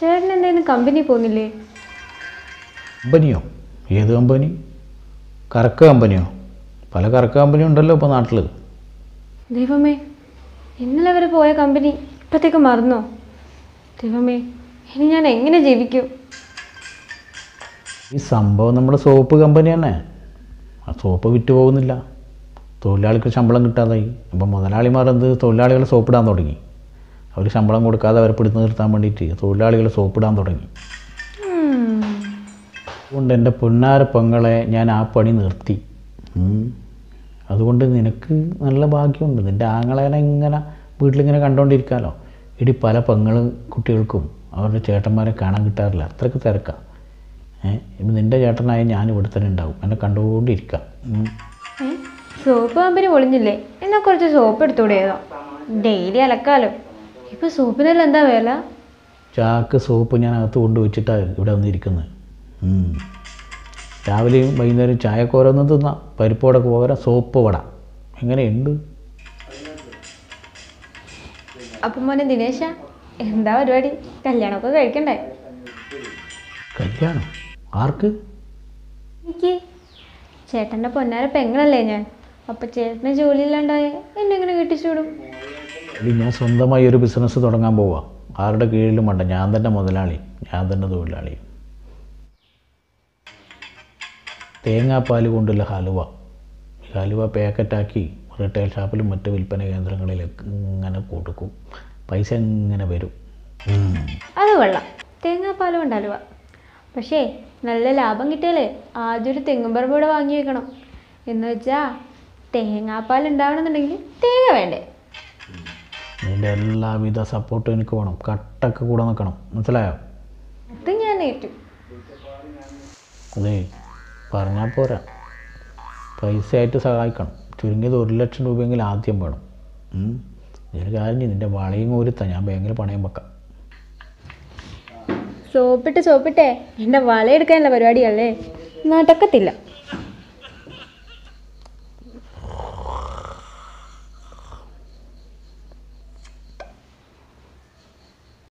ചേട്ടൻ എന്തെങ്കിലും കമ്പനി പോകുന്നില്ലേ കമ്പനിയോ ഏത് കമ്പനി കറക്ക് കമ്പനിയോ പല കറക്ക് കമ്പനി ഉണ്ടല്ലോ ഇപ്പോൾ നാട്ടിൽ ദൈവമേ ഇന്നലെ വരെ പോയ കമ്പനി ഇപ്പത്തേക്ക് മറന്നോ ദൈവമേ ഇനി ഞാൻ എങ്ങനെ ജീവിക്കും ഈ സംഭവം നമ്മുടെ സോപ്പ് കമ്പനി തന്നെ ആ സോപ്പ് വിറ്റ് പോകുന്നില്ല തൊഴിലാളിക്ക് ശമ്പളം കിട്ടാതായി അപ്പം മുതലാളിമാർ എന്ത് തൊഴിലാളികളെ സോപ്പിടാൻ തുടങ്ങി അവർ ശമ്പളം കൊടുക്കാതെ അവരെ പിടിച്ചു നിർത്താൻ വേണ്ടിയിട്ട് തൊഴിലാളികളെ സോപ്പിടാൻ തുടങ്ങി ഉം. അതുകൊണ്ട് എൻ്റെ പൊന്നാര പെങ്ങളെ ഞാൻ ആ പണി നിർത്തി ഉം. അതുകൊണ്ട് നിനക്ക് നല്ല ഭാഗ്യമുണ്ട് നിൻ്റെ ആങ്ങളേനെ ഇങ്ങനെ വീട്ടിലിങ്ങനെ കണ്ടുകൊണ്ടിരിക്കാമല്ലോ ഇടി പല പെങ്ങളും കുട്ടികൾക്കും അവരുടെ ചേട്ടന്മാരെ കാണാൻ കിട്ടാറില്ല അത്രയ്ക്ക് തിരക്കാം ഏഹ് ഇപ്പം നിൻ്റെ ചേട്ടനായ ഞാൻ ഇവിടെ തന്നെ ഉണ്ടാവും എന്നെ കണ്ടുകൊണ്ടിരിക്കാം ഉം. ഏ സോപ്പ് കമ്പനി പൊളിഞ്ഞില്ലേ എന്നാൽ കുറച്ച് സോപ്പ് എടുത്തുകൂടെയതോ ഡെയിലി അലക്കാലോ ഇപ്പൊ സോപ്പിനെല്ലാം എന്താ വില ചാക്ക് സോപ്പ് ഞാൻ അകത്ത് കൊണ്ടുവച്ചിട്ടാണ് ഇവിടെ വന്നിരിക്കുന്നത് ഉം. രാവിലെയും വൈകുന്നേരം ചായക്ക് ഓരോന്നും തിന്നാം പരിപ്പോടൊക്കെ പകരം സോപ്പ് വട എങ്ങനെയുണ്ട് അപ്പം മോനെ ദിനേശ എന്താ പരിപാടി കല്യാണമൊക്കെ കഴിക്കണ്ടേ കല്യാണം ആർക്ക് എനിക്ക് ചേട്ടൻ്റെ പൊന്നാര പെങ്ങളല്ലേ ഞാൻ അപ്പം ചേട്ടന് ജോലിയില്ലാണ്ടായ എന്നെ എങ്ങനെ കെട്ടിച്ചു വിടും എടി ഞാൻ സ്വന്തമായി ഒരു ബിസിനസ് തുടങ്ങാൻ പോവാം ആരുടെ കീഴിലും വേണ്ട ഞാൻ തന്നെ മുതലാളി ഞാൻ തന്നെ തൊഴിലാളി തേങ്ങാപ്പാൽ കൊണ്ടുള്ള ഹലുവ ഈ ഹലുവ പാക്കറ്റാക്കി റീറ്റെയിൽ ഷാപ്പിലും മറ്റ് വിൽപ്പന കേന്ദ്രങ്ങളിലേക്ക് ഇങ്ങനെ കൊടുക്കും പൈസ ഇങ്ങനെ വരും ഉം. അത് കൊള്ളാം തേങ്ങാപ്പാലും ഉണ്ടല്ലോ പക്ഷേ നല്ല ലാഭം കിട്ടിയാലേ ആദ്യം ഒരു തെങ്ങുംപറമ്പ് കൂടെ വാങ്ങി വെക്കണം എന്ന് വെച്ചാൽ തേങ്ങാപ്പാൽ ഉണ്ടാവണമെന്നുണ്ടെങ്കിൽ തേങ്ങ വേണ്ടേ നിൻ്റെ എല്ലാവിധ സപ്പോർട്ടും എനിക്ക് വേണം കട്ടൊക്കെ കൂടെ നിൽക്കണം മനസ്സിലായോ അത് ഞാൻ ഏറ്റു അതേ പറഞ്ഞാൽ പോരാ പൈസ ആയിട്ട് സഹായിക്കണം ചുരുങ്ങിയത് ഒരു ലക്ഷം രൂപയെങ്കിലും ആദ്യം വേണം ഉം. ഒരു കാര്യം ചെയ്യ്, നിൻ്റെ വളയും കോരുത്താ ഞാൻ ബാങ്കിൽ പണയം വെക്കാം സോപ്പിട്ട് സോപ്പിട്ടേ എൻ്റെ വളയെടുക്കാനുള്ള പരിപാടിയല്ലേ നടക്കത്തില്ല